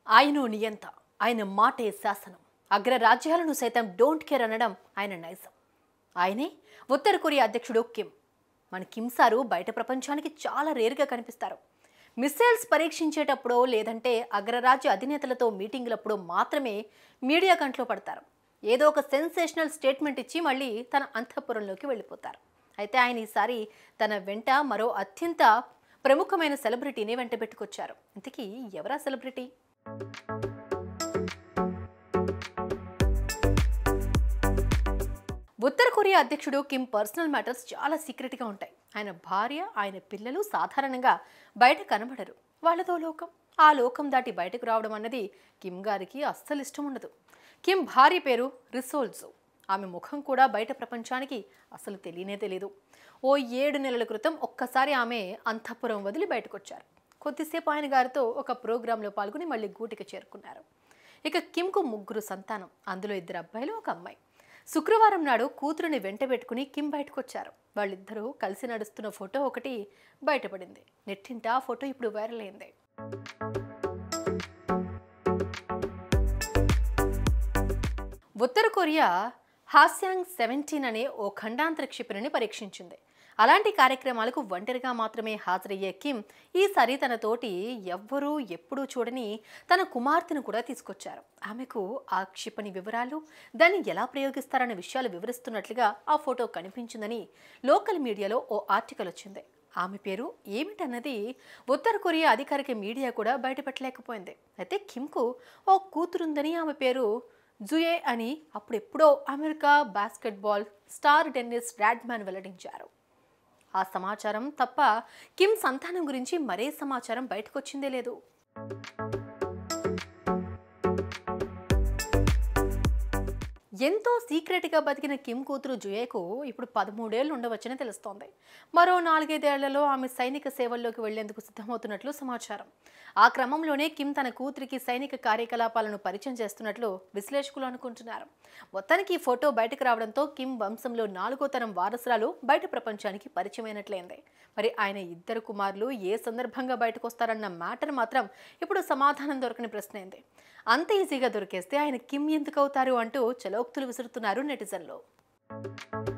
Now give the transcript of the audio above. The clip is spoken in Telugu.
ఆయనో నియంత ఆయన మాటే శాసనం అగ్రరాజ్యాలను సైతం డోంట్ కేర్ అనడం ఆయన నైజం ఆయనే ఉత్తర కొరియా అధ్యక్షుడు కిమ్ మన కిమ్ సారు బయట ప్రపంచానికి చాలా రేరుగా కనిపిస్తారు మిస్సైల్స్ పరీక్షించేటప్పుడో లేదంటే అగ్రరాజ్య అధినేతలతో మీటింగులప్పుడో మాత్రమే మీడియా కంట్లో పడతారు ఏదో ఒక సెన్సేషనల్ స్టేట్మెంట్ ఇచ్చి మళ్ళీ తన అంతఃపురంలోకి వెళ్ళిపోతారు అయితే ఆయన ఈసారి తన వెంట మరో అత్యంత ప్రముఖమైన సెలబ్రిటీని వెంట పెట్టుకొచ్చారు ఇంతకీ ఎవరా సెలబ్రిటీ ఉత్తర కొరియా అధ్యక్షుడు కిమ్ పర్సనల్ మ్యాటర్స్ చాలా సీక్రెట్గా ఉంటాయి ఆయన భార్య ఆయన పిల్లలు సాధారణంగా బయట కనబడరు వాళ్ళతో లోకం ఆ లోకం దాటి బయటకు రావడం అన్నది కిమ్ గారికి అస్సలు ఇష్టం ఉండదు కిమ్ భార్య పేరు రిసోల్జు ఆమె ముఖం కూడా బయట ప్రపంచానికి అసలు తెలియనే తెలియదు ఓ ఏడు నెలల క్రితం ఒక్కసారి ఆమె అంతఃపురం వదిలి బయటకు వచ్చారు కొద్దిసేపు ఆయన గారితో ఒక ప్రోగ్రాంలో పాల్గొని మళ్ళీ గూటికి చేరుకున్నారు ఇక కిమ్కు ముగ్గురు సంతానం అందులో ఇద్దరు అబ్బాయిలు ఒక అమ్మాయి శుక్రవారం నాడు కూతురుని వెంట పెట్టుకుని కిమ్ బయటకు వచ్చారు వాళ్ళిద్దరూ కలిసి నడుస్తున్న ఫోటో ఒకటి బయటపడింది నెట్టింట ఆ ఫోటో ఇప్పుడు వైరల్ అయింది ఉత్తర కొరియా హాస్యాంగ్ సెవెంటీన్ అనే ఓ ఖండాంతర క్షిపణిని పరీక్షించింది అలాంటి కార్యక్రమాలకు ఒంటరిగా మాత్రమే హాజరయ్యే కిమ్ ఈసారి తన తోటి ఎవ్వరూ ఎప్పుడూ చూడని తన కుమార్తెను కూడా తీసుకొచ్చారు ఆమెకు ఆ క్షిపణి వివరాలు దాన్ని ఎలా ప్రయోగిస్తారన్న విషయాలు వివరిస్తున్నట్లుగా ఆ ఫోటో కనిపించిందని లోకల్ మీడియాలో ఓ ఆర్టికల్ వచ్చింది ఆమె పేరు ఏమిటన్నది ఉత్తర కొరియా అధికారిక మీడియా కూడా బయటపెట్టలేకపోయింది అయితే కిమ్కు ఓ కూతురుందని ఆమె పేరు జుయే అని అప్పుడెప్పుడో America basketball star Dennis Rodman వెల్లడించారు ఆ సమాచారం తప్ప కిమ్ సంతానం గురించి మరే సమాచారం బయటకొచ్చిందే లేదు ఎంతో సీక్రెట్గా బతికిన కిమ్ కూతురు జుయేకు ఇప్పుడు పదమూడేళ్లు ఉండవచ్చని తెలుస్తోంది మరో నాలుగైదేళ్లలో ఆమె సైనిక సేవల్లోకి వెళ్లేందుకు సిద్ధమవుతున్నట్లు సమాచారం ఆ క్రమంలోనే కిమ్ తన కూతురికి సైనిక కార్యకలాపాలను పరిచయం చేస్తున్నట్లు విశ్లేషకులు అనుకుంటున్నారు మొత్తానికి ఈ ఫోటో బయటకు రావడంతో కిమ్ వంశంలో నాలుగో తరం వారసురాలు బయట ప్రపంచానికి పరిచయమైనట్లయింది మరి ఆయన ఇద్దరు కుమారులు ఏ సందర్భంగా బయటకు వస్తారన్న మ్యాటర్ మాత్రం ఇప్పుడు సమాధానం దొరకని ప్రశ్న అయింది అంత ఈజీగా దొరికేస్తే ఆయన కిమ్ ఎందుకు అవుతారు అంటూ చలోక్తులు విసురుతున్నారు నెటిజన్లు